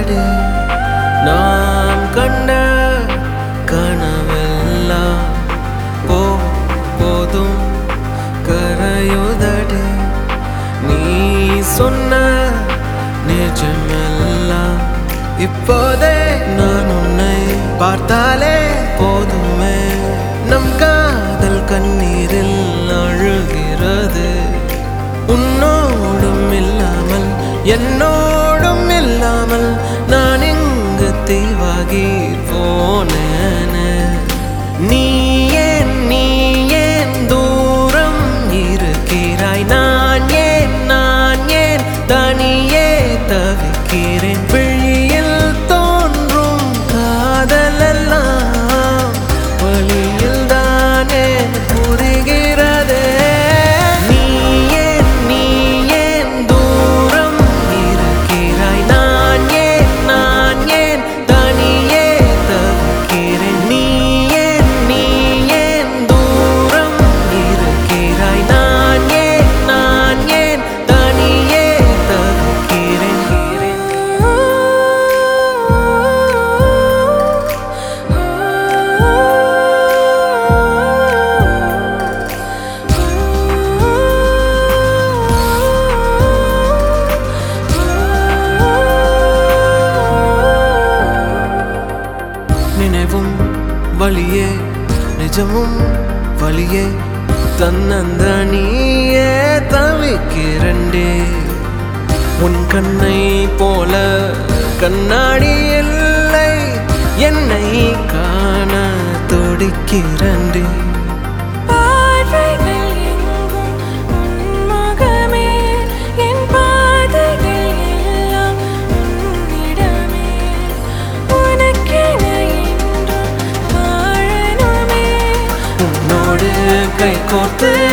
கரையுதடி நாம் கண்ட கனவெல்லாம் போ போதும் கரையுதடி நீ சொன்ன நிஜமெல்லாம் இப்போதே நான் உன்னை பார்த்தாலே போதுமே நம் காதல் கண்ணீரில் அழுகிறது உன்னோடும் இல்லாமல் என்னோடும் இல்லாமல் நான் இங்கு தீவாகி போனேனே நீ ஏன் நீ ஏன் தூரம் இருக்கிறாய் நான் ஏன் நான் ஏன் தனியே தவிக்கிறேன் விழியில் தோன்றும் காதலெல்லாம் வழியில் தானே புரிகிறதே நீ ஏன் நீ ஏன் தூரம் இருக்கிறாய் நான் ஏன் நான் ஏன் தனியே தவிக்கிறேன் நீ ஏன் நீ ஏன் தூரம் இருக்கிறாய் நான் ஏன் நான் ஏன் தனியே நினைவும் வழியே நிஜமும் வழியே தன்னந்த நீயே தவிக்கிறண்டே உன் கண்ணை போல கண்ணாடி இல்லை என்னை காண துடிக்கிறண்டே பார்வைகள் எங்கும் உன் முகமே என் பாதைகள் எல்லாம் உன்னிடமே உனக்கென என்றும் வாழணுமே உன்னோடு கை கோர்த்து